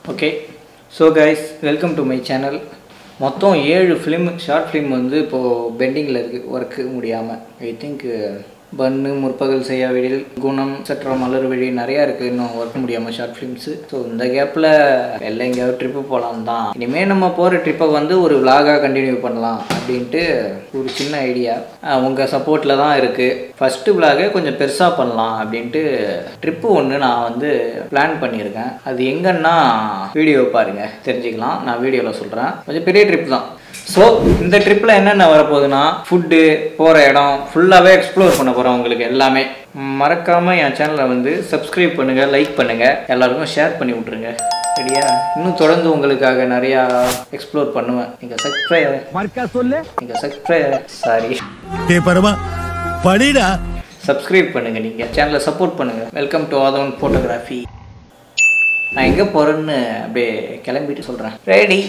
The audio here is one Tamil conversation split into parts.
Okay so guys welcome to my channel மொத்தம் ஏழு ஃபிலிம் ஷார்ட் ஃபிலிம் வந்து இப்போது பெண்டிங்கில் இருக்குது ஒர்க்கு முடியாமல் ஐ திங்க் பன்னு முற்பகல் செய்யாவிடில் குணம் சற்ற மலர் வழி நிறையா இருக்குது இன்னும் ஒர்க் முடியாமல் ஷார்ட் ஃபிலிம்ஸு ஸோ இந்த கேப்பில் வெளில எங்கேயாவது ட்ரிப்பு போகலாம் தான் இனிமேல் நம்ம போகிற ட்ரிப்பை வந்து ஒரு vlog-ஆ கண்டினியூ பண்ணலாம் அப்படின்ட்டு ஒரு சின்ன ஐடியா உங்கள் சப்போர்ட்டில் தான் இருக்குது ஃபஸ்ட்டு விலாகே கொஞ்சம் பெருசாக பண்ணலாம் அப்படின்ட்டு ட்ரிப்பு ஒன்று நான் வந்து பிளான் பண்ணியிருக்கேன் அது எங்கன்னா வீடியோ பாருங்கள் தெரிஞ்சுக்கலாம் நான் வீடியோவில் சொல்கிறேன் கொஞ்சம் பெரிய ட்ரிப் தான் ஸோ இந்த ட்ரிப்பில் என்னென்ன வரப்போகுதுன்னா ஃபுட்டு போகிற இடம் ஃபுல்லாகவே எக்ஸ்ப்ளோர் பண்ண போகிறோம் உங்களுக்கு எல்லாமே மறக்காமல் என் சேனலை வந்து சப்ஸ்கிரைப் பண்ணுங்கள் லைக் பண்ணுங்கள் எல்லாருக்கும் ஷேர் பண்ணி விட்ருங்க சரியா இன்னும் தொடர்ந்து உங்களுக்காக நிறையா எக்ஸ்ப்ளோர் பண்ணுவேன் நீங்கள் சப்ஸ்கிரைப் மர்க்கா சொல்லு நீங்கள் சப்ஸ்கிரைப் சாரி டே பரமா படிடா சப்ஸ்கிரைப் பண்ணுங்கள் நீங்கள் சேனலை சப்போர்ட் பண்ணுங்கள் வெல்கம் டு ஆதவன் ஃபோட்டோகிராஃபி நான் எங்கே போகிறேன்னு அப்படியே கிளம்பிட்டு சொல்கிறேன் ரெடி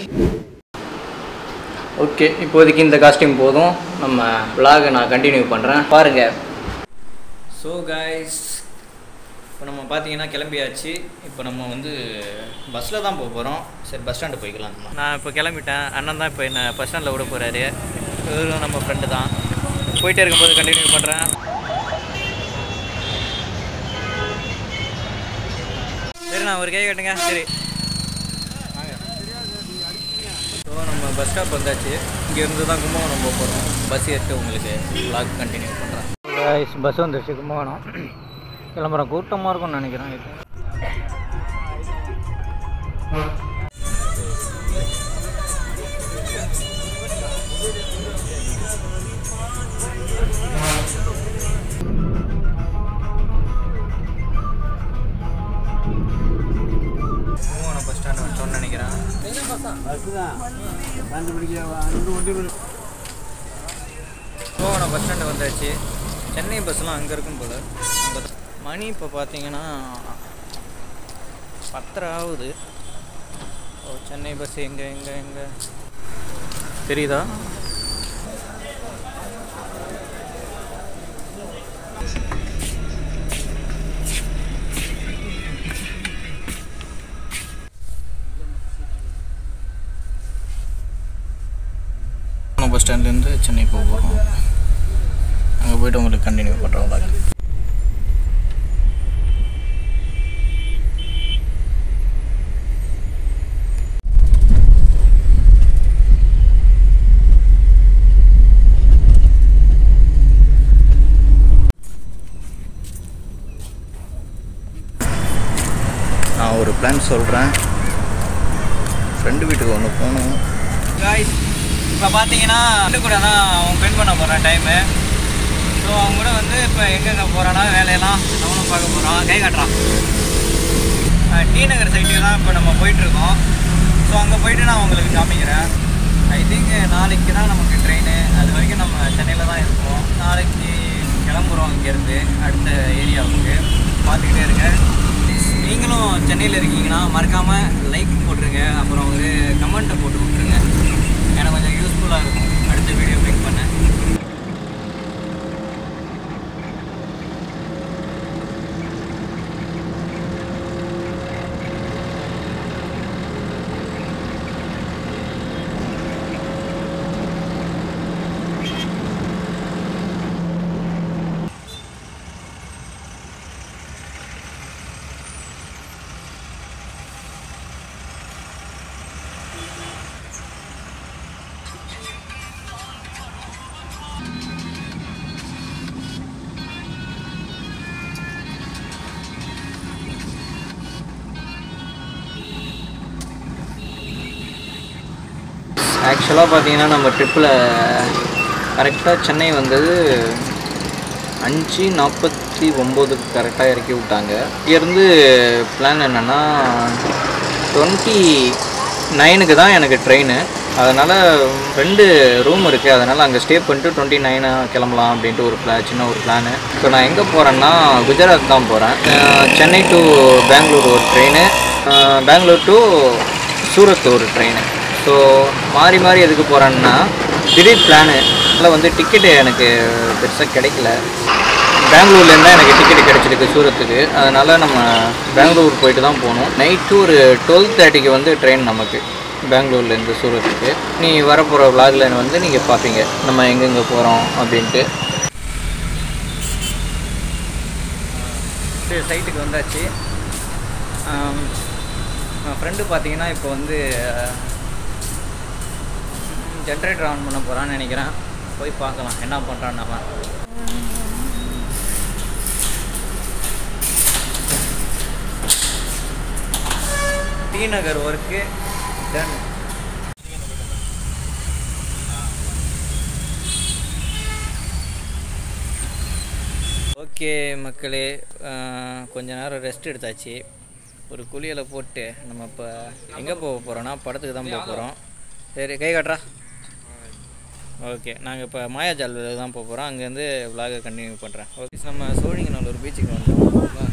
ஓகே இப்போதைக்கு இந்த காஸ்டியூம் போதும் நம்ம vlog நான் கண்டினியூ பண்ணுறேன் பாருங்கள் ஸோ காய்ஸ் இப்போ நம்ம பார்த்தீங்கன்னா கிளம்பியாச்சு இப்போ நம்ம வந்து பஸ்ஸில் தான் போக போகிறோம் சரி பஸ் ஸ்டாண்டு போய்க்கலாம் நம்ம. நான் இப்போ கிளம்பிட்டேன் அண்ணன் தான் இப்போ என்ன பஸ் ஸ்டாண்டில் விட போகிறாரு இவரும் நம்ம ஃப்ரெண்டு தான் போயிட்டே இருக்கும்போது கண்டினியூ பண்ணுறேன் சரி நான் ஒரு கை கட்டுங்க சரி ஸோ நம்ம பஸ் ஸ்டாப் வந்தாச்சு இங்கேருந்து தான் கும்பகோணம் போக போகிறோம் பஸ் ஏற்று உங்களுக்கு vlog கண்டினியூ பண்ணுறேன் பஸ் வந்துருச்சு கும்பகோணம் கிளம்புறோம் கூட்டமாக இருக்கும்னு நினைக்கிறேன் இது கும்பகோணம் பஸ் ஸ்டாண்ட் வந்துட்டோம்னு நினைக்கிறேன் கும்பகோணம் பஸ் ஸ்டாண்டு வந்தாச்சு சென்னை பஸ்லாம் அங்கே இருக்கும் போல் அங்க- மணி இப்போ பார்த்தீங்கன்னா பத்தரை ஆகுது ஓ சென்னை பஸ் எங்கே எங்கே எங்கே தெரியுதா பஸ் ஸ்டாண்ட்லேருந்து சென்னை போக போகிறோம் அங்கே போயிட்டு உங்களுக்கு கண்டினியூ பண்ணுறோம் vlog. நான் ஒரு பிளான் சொல்கிறேன் ஃப்ரெண்டு வீட்டுக்கு ஒன்று போகணும் காய்ஸ் இப்போ பார்த்தீங்கன்னா ஃப்ரெண்டு கூட தான் அவன் ஸ்பெண்ட் பண்ண போகிறான் டைமு ஸோ அவங்க கூட வந்து இப்போ எங்கெங்கே போகிறானா வேலையெல்லாம் அவனும் பார்க்க போகிறான் கை காட்டுறான் அஹ் டி நகர் சைட்டுக்கு தான் இப்போ நம்ம போயிட்டுருக்கோம் ஸோ அங்கே போயிட்டு நான் உங்களுக்கு காமிக்கிறேன் ஐ திங்க் நாளைக்கு தான் நமக்கு ட்ரெயின் அது வரைக்கும் நம்ம சென்னையில் தான் இருப்போம் நாளைக்கு கிளம்புறோம் இங்கேருந்து அடுத்த ஏரியாவுக்கு பார்த்துக்கிட்டே இருங்க நீங்களும் சென்னையில் இருக்கீங்கன்னா மறக்காமல் லைக் போட்டுருங்க அப்புறம் ஒரு கமெண்ட்டை போட்டு விட்ருங்க எனக்கு கொஞ்சம் யூஸ்ஃபுல்லாக இருக்கும் அடுத்த வீடியோ மேக் பண்ண ஆக்சுவலாக பார்த்தீங்கன்னா நம்ம ட்ரிப்பில் கரெக்டாக சென்னை வந்தது அஞ்சு நாற்பத்தி ஒம்போதுக்கு கரெக்டாக இறக்கி விட்டாங்க இங்கேருந்து பிளான் என்னென்னா டுவெண்ட்டி நைனுக்கு தான் எனக்கு ட்ரெயின் அதனால் ரெண்டு ரூம் இருக்குது அதனால் அங்கே ஸ்டே பண்ணிட்டு டுவெண்ட்டி நைனாக கிளம்பலாம் அப்படின்ட்டு ஒரு பிளா சின்ன ஒரு பிளானு ஸோ நான் எங்கே போகிறேன்னா குஜராத் தான் போகிறேன் சென்னை டு பெங்களூர் ஒரு ட்ரெயின் பெங்களூர் டு சூரத் ஒரு ட்ரெயின் ஸோ மாறி மாறி எதுக்கு போகிறேன்னா திடீர் பிளானு அதில் வந்து டிக்கெட்டு எனக்கு பெருசாக கிடைக்கல பெங்களூர்லேருந்து தான் எனக்கு டிக்கெட் கிடச்சிருக்கு சூரத்துக்கு அதனால் நம்ம பெங்களூர் போயிட்டு தான் போகணும் நைட்டு ஒரு டுவெல் தேர்ட்டிக்கு வந்து ட்ரெயின் நமக்கு பெங்களூர்லேருந்து சூரத்துக்கு நீ வரப்போகிற விளாகில் வந்து நீங்கள் பார்ப்பீங்க நம்ம எங்கெங்கே போகிறோம் அப்படின்ட்டு சைட்டுக்கு வந்தாச்சு என் ஃப்ரெண்டு பார்த்தீங்கன்னா இப்போ வந்து ஜென்ரேட்டர் ஆன் பண்ண போகிறான்னு நினைக்கிறேன் போய் பார்க்கலாம் என்ன பண்ணுறான்னு அவன் T Nagar work done okay மக்களே அஹ், கொஞ்ச நேரம் ரெஸ்ட் எடுத்தாச்சு ஒரு குளியலை போட்டு நம்ம இப்போ எங்கே போக போகிறோன்னா படத்துக்கு தான் போக போகிறோம் சரி கை காட்டுறா ஓகே நாங்கள் இப்போ மாயாஜால் தான் போக போகிறோம் அங்கேருந்து விலாகை கண்டினியூ பண்ணுறேன் ஓகே நம்ம சோழிங்கநல்லூர் பீச்சுக்கு வந்தோம்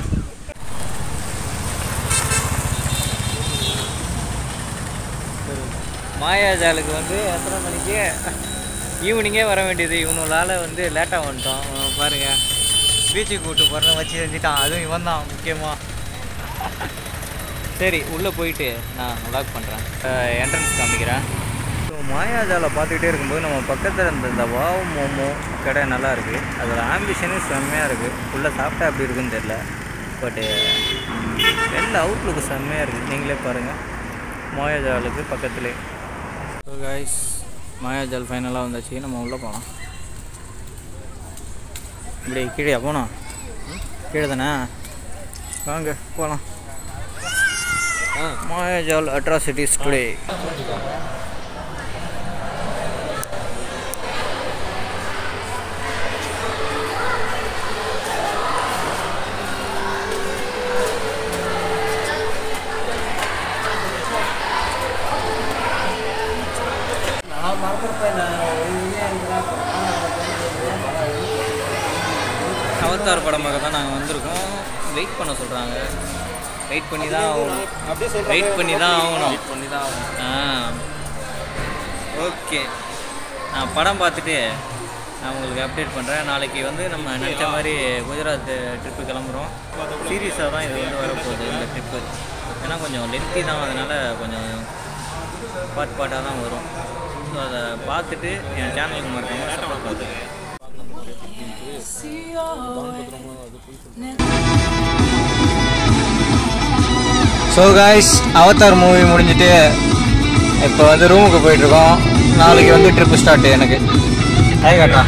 மாயாஜாலுக்கு வந்து எத்தனை மணிக்கு ஈவினிங்கே வர வேண்டியது இவனுலால வந்து லேட்டாக வந்துட்டோம் அவன் பாருங்க பீச்சுக்கு கூப்பிட்டு போகிறேன் வச்சு செஞ்சுட்டான் அதுவும் இவன் தான் முக்கியமாக சரி உள்ளே போயிட்டு நான் விளாக் பண்ணுறேன் என்ட்ரன்ஸ் காமிக்கிறேன் ஸோ மாயாஜாலை பார்த்துக்கிட்டே இருக்கும்போது நம்ம பக்கத்தில் இருந்த இந்த வாவ் மோமோ கடை நல்லா இருக்குது அதோட ஆம்பிஷனும் செம்மையாக இருக்குது உள்ளே சாப்பிட்டா எப்படி இருக்குன்னு தெரில பட்டு வெளில அவுட்லுக்கு செம்மையாக இருக்குது நீங்களே பாருங்கள் மாயாஜாலுக்கு பக்கத்துலேயே ஸோ கைஸ் மாயாஜால் ஃபைனலாக வந்தாச்சு நம்ம உள்ளே போகலாம் இப்படி கீழே போனோம் கீழே தானே வாங்க போகலாம் மாயாஜால் அட்ராசிட்டிஸ் டுடே அவதார் படம் பார்க்க தான் நாங்கள் வந்திருக்கோம் வெயிட் பண்ண சொல்கிறாங்க வெயிட் பண்ணி தான் ஆகணும் வெயிட் பண்ணி தான் ஆகணும் பண்ணி தான் ஆகணும் ஆ ஓகே நான் படம் பார்த்துட்டு நான் உங்களுக்கு அப்டேட் பண்ணுறேன் நாளைக்கு வந்து நம்ம நினச்ச மாதிரி குஜராத் ட்ரிப்பு கிளம்புறோம் சீரியஸாக தான் இது வந்து வரப்போகுது இந்த ட்ரிப்பு ஏன்னா கொஞ்சம் லென்த்தி தான் அதனால் கொஞ்சம் பாட் பாட்டாக தான் வரும் ஸோ அதை பார்த்துட்டு என் சேனலுக்கு மறக்காமல் சப்போர்ட் பண்ணுறேன் ஸோ காய்ஸ் அவதார் மூவி முடிஞ்சிட்டு இப்போ வந்து ரூமுக்கு போயிட்டுருக்கோம் நாளைக்கு வந்து ட்ரிப்பு ஸ்டார்ட் எனக்கு ஹாய் காட்டா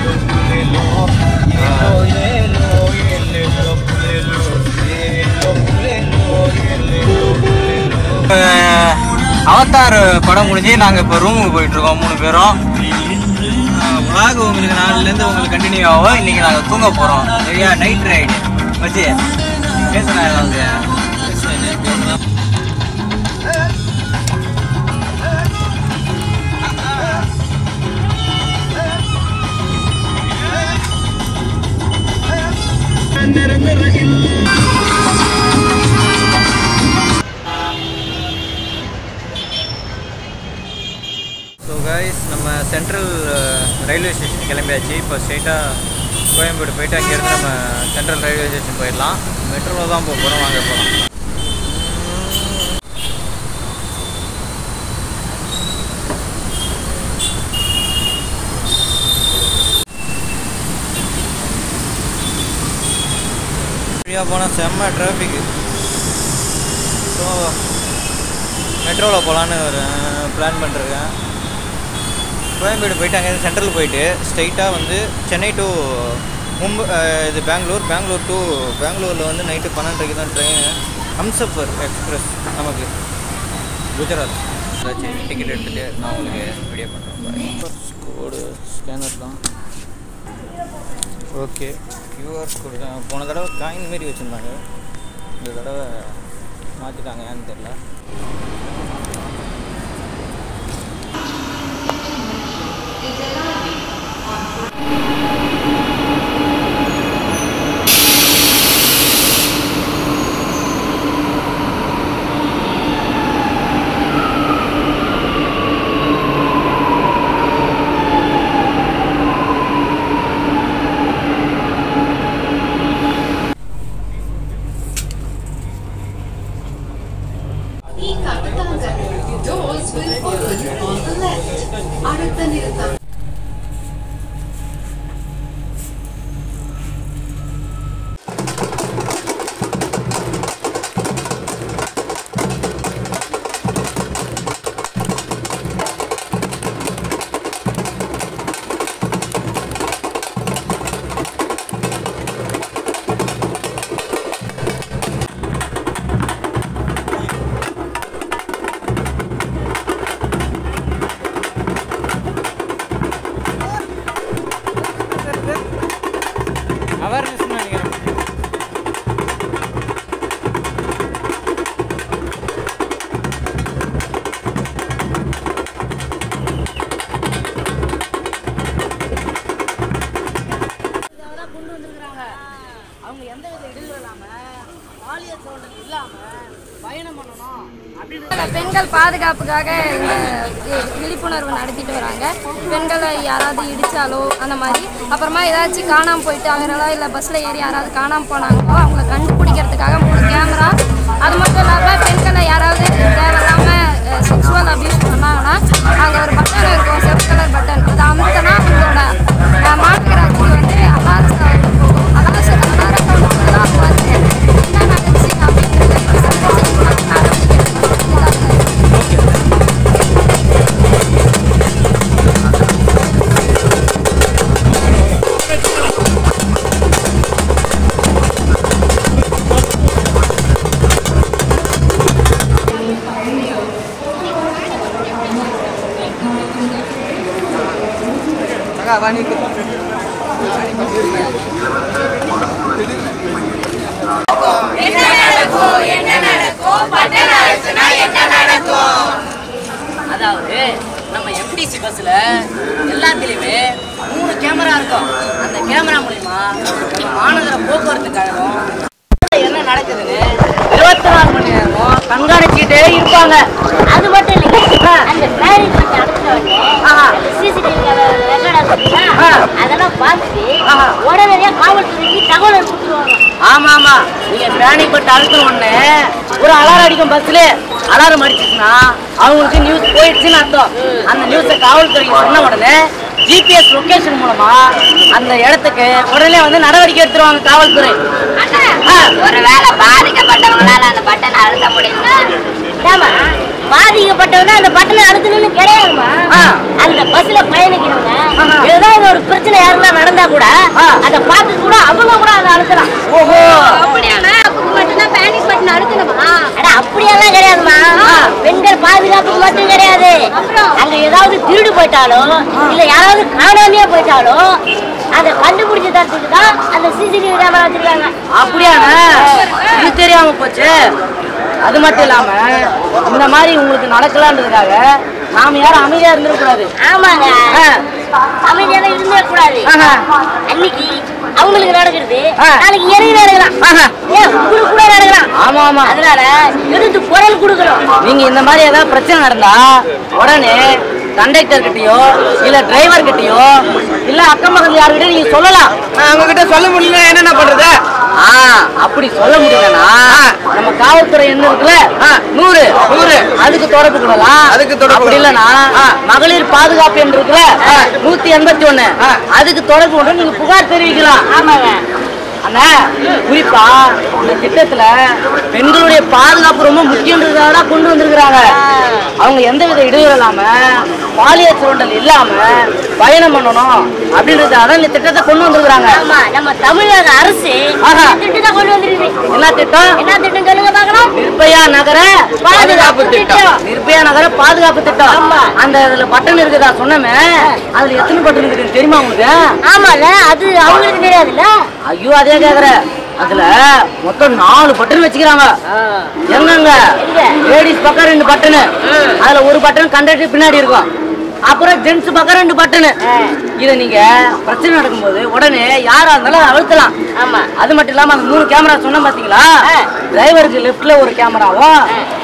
அவதார் படம் முடிஞ்சு நாங்கள் இப்போ ரூமுக்கு போயிட்டுருக்கோம் மூணு பேரும் vlog உங்களுக்கு நாளிலேருந்து உங்களுக்கு கண்டினியூ ஆகும் இன்னைக்கு நாங்கள் தூங்க போகிறோம் சரியா நைட் ரைடு வச்சு பேசுகிறேன் ஏதாவது பேசலாம் ஸோ கைஸ் நம்ம சென்ட்ரல் ரயில்வே ஸ்டேஷன் கிளம்பியாச்சு இப்போ ஸ்ட்ரைட்டாக கோயம்பேடு போயிட்டு அங்கேருந்து நம்ம சென்ட்ரல் ரயில்வே ஸ்டேஷன் போயிடலாம் மெட்ரோவில் தான் போக போகிறோம் வாங்க போகலாம் ஃப்ரீயாக போனால் செம்ம டிராஃபிக்கு ஸோ மெட்ரோவில் போகலான்னு ஒரு பிளான் பண்ணிருக்கேன் கோயம்பேடு போயிட்டு அங்கேருந்து சென்ட்ரல் போயிட்டு ஸ்ட்ரைட்டாக வந்து சென்னை டு மும்பை அஹ், இது பெங்களூர் பெங்களூர் டு பெங்களூரில் வந்து நைட்டு பன்னெண்டரைக்கு தான் ட்ரெயின் ஹம்சஃபர் எக்ஸ்பிரஸ் நமக்கு குஜராத் ஏதாச்சும் டிக்கெட் எடுத்துகிட்டு நான் உங்களுக்கு வீடியோ பண்ணுறேன் கோடு ஸ்கேனர் தான் ஓகே கியூஆர் கோடு தான் போன தடவை காயின் மாரி வச்சுருந்தாங்க இந்த தடவை மாற்றிட்டாங்க ஏன்னு தெரில காத்துட்டாங்க doors will open on the left அடுத்த நிறுத்தம் அவேர்னஸ் நினைக்கிறேன் தான் கொண்டு வந்திருக்கிறாங்க அவங்க எந்த வித இடையூறும் இல்லாம பாலியல் சோதனை இல்லாம பயணம் பண்ணணும் அப்படின்னு பெண்கள் பாதுகாப்புக்காக இந்த வி- விழிப்புணர்வு நடத்திட்டு வராங்க பெண்களை யாராவது இடிச்சாலோ அந்த மாதிரி அப்புறமா ஏதாச்சும் காணாமல் போயிட்டு அவங்களோ இல்லை பஸ்ஸில் ஏறி யாராவது காணாமல் போனாங்களோ அவங்கள கண்டுபிடிக்கிறதுக்காக மூணு கேமரா அது மட்டும் இல்லாமல் பெண்களை யாராவது தேவையில்லாமல் செக்ஷுவல் அபியூஸ் பண்ணாங்கன்னா அங்கே ஒரு பட்டன் இருக்கும் செவ் கலர் பட்டன் அதை அமுத்தினா அவங்களோட அஹ், மாநகராட்சிக்கு வந்து அலாரஸ் போகும் அலாரஸ் அலாரஸ் அவங்க வந்து என்ன நடந்துச்சு அப்படின்றது நடவடிக்கை எடுக்கணும். அதாவது நம்ம எம்டிசி பஸ்ல எல்லாத்துலயுமே மூணு கேமரா இருக்கும் அந்த கேமரா மூலியமா மாநகர போக்குவரத்து கழகம் என்ன நடக்குதுன்னு இருபத்தி நாலு மணி நேரமும் கண்காணிச்சுட்டே இருப்பாங்க அது மட்டும் இல்லைங்க அந்த பேரிங் பண்ணி அனுப்பின உடனே சிசிடிவி ரெக்கார்ட் ஆகுதுங்களா ஆ. அதெல்லாம் பார்த்துட்டு ஆஹா. உடனடியா காவல்துறைக்கு தகவல் கொடுத்துருவாங்க ஆமா ஆமா நீங்க பிராணிக் பட்டு அழுத்தின உடனே ஒரு அலாரம் அடிக்கும் பஸ்ல அலாரம் அடிச்சுச்சுன்னா அவங்களுக்கு நியூஸ் போயிடுச்சுன்னு அர்த்தம் அந்த நியூஸை காவல்துறைக்கு சொன்ன உடனே ஜிபிஎஸ் லொகேஷன் மூலமா அந்த இடத்துக்கு உடனே வந்து நடவடிக்கை எடுத்துருவாங்க காவல்துறை ஆ. ஒருவேளை பாதிக்கப்பட்டவங்களால அந்த பட்டனை அழுத்த முடியுமா ஏமா பாதிக்கப்பட்டவங்க அந்த பட்டனை அழுத்தணும்னு கிடையாதுமா ஆ. அந்த பஸ்ல பயணிக்கிறவங்க ஆஹா. ஏதாவது ஒரு பிரச்சனை யாருன்னா நடந்தா கூட ஆ. அதை பார்த்து கூட அவங்க கூட அதை அழுத்தலாம் ஓஹோ அப்படியானா அதுக்கு மட்டும்தான் பேனிக் பட்டன் அழுத்தணுமா அட அப்படியெல்லாம் கிடையாதுமா பெண்கள் பாதுகாப்புக்கு மட்டும் கிடையாது அங்க ஏதாவது திருடு போயிட்டாலோ இல்ல யாராவது காணாமையே போயிட்டாலோ அதை கண்டுபிடிச்சு தரத்துக்கு தான் அந்த சிசிடிவி கேமரா வச்சிருக்காங்க அப்படியாண்ணா இது தெரியாம போச்சு அது மட்டும் இல்லாம இந்த மாதிரி உங்களுக்கு நடக்கலான்றதுக்காக நாம யாரும் அமைதியா இருந்துடக்கூடாது ஆமாங்க ஆ. அமைதியாக இருந்தே கூடாது ஆஹா. அன்னைக்கு அவங்களுக்கு நடக்கிறது ஆ. நாளைக்கு எனக்கு நடக்கலாம் ஆஹா. ஏன் உங்களுக்கு கூட நடக்கலாம் ஆமா ஆமா அதனால எடுத்து குரல் கொடுக்கணும் நீங்க இந்த மாதிரி ஏதாவது பிரச்சனை நடந்தா உடனே கண்டக்டர் கிட்டயோ இல்ல டிரைவர் கிட்டயோ இல்ல அக்கம் பக்கத்துல யாருக்கிட்ட நீங்க சொல்லலாம் அவங்க கிட்ட சொல்ல முடியல என்னென்ன பண்றது ஆ அப்படி சொல்ல முடியலன்னா நம்ம காவல்துறை என்ன இருக்குல்ல நூறு நூறு அதுக்கு தொடர்பு கொள்ளலாம் அதுக்கு தொடர்பு அப்படி இல்லைன்னா மகளிர் பாதுகாப்பு என்று இருக்குல்ல நூத்தி எண்பத்தி ஒண்ணு அதுக்கு தொடர்பு கொண்டு நீங்க புகார் தெரிவிக்கலாம் ஆமாங்க அண்ணா குறிப்பா இந்த திட்டத்துல பெண்களுடைய பாதுகாப்பு ரொம்ப முக்கியன்றதுக்காக தான் கொண்டு வந்திருக்கிறாங்க அவங்க எந்த வித இடையூறு இல்லாம பாலியல் சுரண்டல் இல்லாம பயணம் பண்ணணும் அப்படின்றதுக்காக தான் இந்த திட்டத்தை கொண்டு வந்திருக்கிறாங்க ஆமா நம்ம தமிழக அரசு ஆஹா. திட்டத்தை கொண்டு வந்திருக்கு என்ன திட்டம் என்ன திட்டம் சொல்லுங்க பார்க்கலாம் நிர்பயா நகர பாதுகாப்பு திட்டம். நிர்பயா நகர பாதுகாப்பு திட்டம் ஆமா. அந்த இதுல பட்டன் இருக்குதா சொன்னமே அதுல எத்தனை பட்டன் இருக்குன்னு தெரியுமா உங்களுக்கு ஆமால அது அவங்களுக்கு தெரியாதுல்ல ஐயோ அதே கேக்குற அதுல மொத்தம் நாலு பட்டன் வச்சுக்கிறாங்க எங்கங்க லேடிஸ் பக்கம் ரெண்டு பட்டனு அதுல ஒரு பட்டன் கண்டக்டர் பின்னாடி இருக்கும் அப்புறம் ஜென்ஸ் பக்கம் ரெண்டு பட்டனு இதை நீங்க பிரச்சனை நடக்கும்போது உடனே யாரா இருந்தாலும் அதை அழுத்தலாம் ஆமா அது மட்டும் இல்லாம அந்த மூணு கேமரா சொன்ன பாத்தீங்களா டிரைவருக்கு லெஃப்ட்ல ஒரு கேமராவும்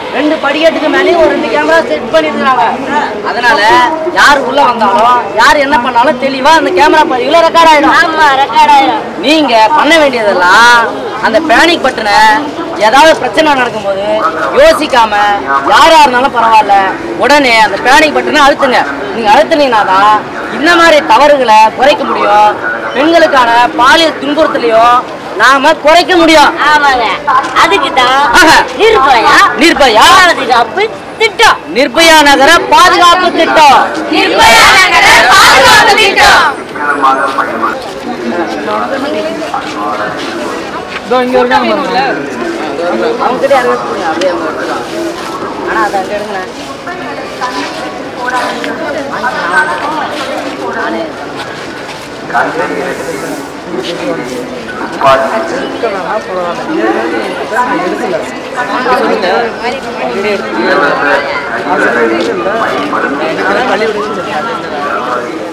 ரெண்டு படிக்கட்டுக்கு மேலேயும் ஒரு ரெண்டு கேமரா செட் பண்ணிருக்காங்க அதனால யார் உள்ள வந்தாலும் யார் என்ன பண்ணாலும் தெளிவா அந்த கேமரா பதிவுல ரெக்கார்ட் ஆயிடும் ஆமா ரெக்கார்ட் ஆயிரும் நீங்க பண்ண வேண்டியதெல்லாம் அந்த பேனிக் பட்டனை ஏதாவது பிரச்சனை நடக்கும்போது யோசிக்காம யாரா இருந்தாலும் பரவாயில்ல உடனே அந்த பேனிக் பட்டனை அழுத்துங்க நீங்க அழுத்துனீங்கன்னா தான் இந்த மாதிரி தவறுகளை குறைக்க முடியும் பெண்களுக்கான பாலியல் துன்புறுத்தலையும் நாம குறைக்க முடியும் ஆமாங்க அதுக்கு தான் ஆஹா. நிர்பயா நிர்பயா பாதுகாப்பு திட்டம் நிர்பயா நகர பாதுகாப்பு திட்டம் நிர்பயா நகர பாதுகாப்பு திட்டம் அவங்க கிட்ட யாரும் கொடுங்க, அப்படியே அவங்க எடுத்துக்கலாம். ஆனா அதை அங்க எடுங்க பள்ளிக்கூடம்